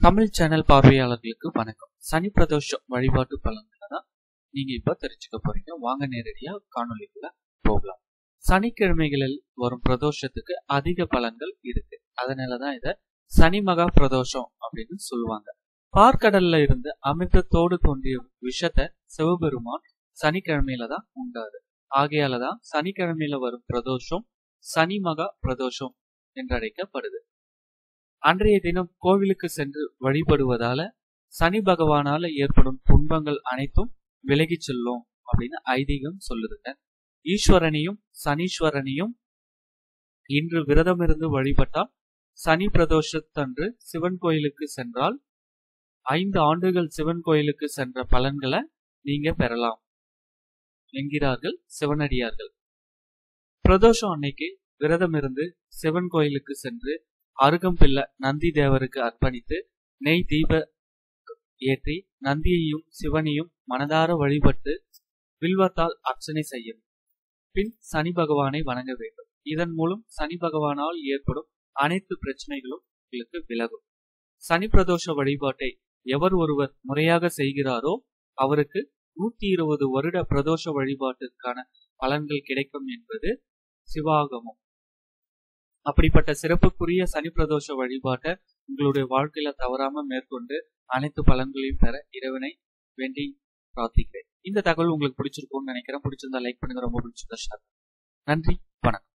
Tamil channel பார்வையாளர்களுக்கு வணக்கம் சனி பிரதோஷ வழிபாட்டு பலன்களை தான் நீங்க இப்ப தெரிஞ்சுக்க போறீங்க வாங்க நேரடியா காணொலிக்குள்ள போகலாம் சனிக்கிழமைகளில் வரும் பிரதோஷத்துக்கு அதிக பலன்கள் இருக்கு அதனாலதான் இத சனி மகா பிரதோஷம் அப்படின்னு சொல்லுவாங்க பார்க்கடல்ல இருந்து அமிர்தத்தோடு தோன்றிய விஷத்தை சிவபெருமான் சனிக்கிழமையில தான் உண்டாது ஆகையாலதான் சனிக்கிழமையில வரும் பிரதோஷம் சனி மகா பிரதோஷம் என்றழைக்கப்படுது அன்றைய தினம் கோவிலுக்கு சென்று வழிபடுவதால சனி பகவானால ஏற்படும் துன்பங்கள் அனைத்தும் விலகி செல்லும் அப்படின்னு ஐதீகம் சொல்லுதுங்க ஈஸ்வரனையும் சனீஸ்வரனையும் இன்று விரதமிருந்து வழிபட்டால் சனி பிரதோஷத்தன்று சிவன் கோயிலுக்கு சென்றால் ஐந்து ஆண்டுகள் சிவன் கோயிலுக்கு சென்ற பலன்களை நீங்க பெறலாம் என்கிறார்கள் சிவனடியார்கள் பிரதோஷம் அன்னைக்கு விரதம் இருந்து சிவன் கோயிலுக்கு சென்று அருகம்பில்ல நந்தி தேவருக்கு அர்ப்பணித்து நெய் தீப ஏற்றி நந்தியையும் சிவனையும் மனதார வழிபட்டு வில்வத்தால் அர்ச்சனை செய்யும் பின் சனி பகவானை வணங்க வேண்டும் இதன் மூலம் சனி பகவானால் ஏற்படும் அனைத்து பிரச்சனைகளும் உங்களுக்கு விலகும் சனி பிரதோஷ வழிபாட்டை எவர் ஒருவர் முறையாக செய்கிறாரோ அவருக்கு நூத்தி இருபது வருட பிரதோஷ வழிபாட்டிற்கான பலன்கள் கிடைக்கும் என்பது சிவாகமம் அப்படிப்பட்ட சிறப்புக்குரிய சனி பிரதோஷ வழிபாட்டை உங்களுடைய வாழ்க்கையில தவறாம மேற்கொண்டு அனைத்து பலன்களையும் பெற இறைவனை வேண்டி பிரார்த்திக்கிறேன் இந்த தகவல் உங்களுக்கு பிடிச்சிருக்கும்னு நினைக்கிறேன் பிடிச்சிருந்தா லைக் பண்ணுங்க ரொம்ப பிடிச்சிருந்தா ஷேர் நன்றி வணக்கம்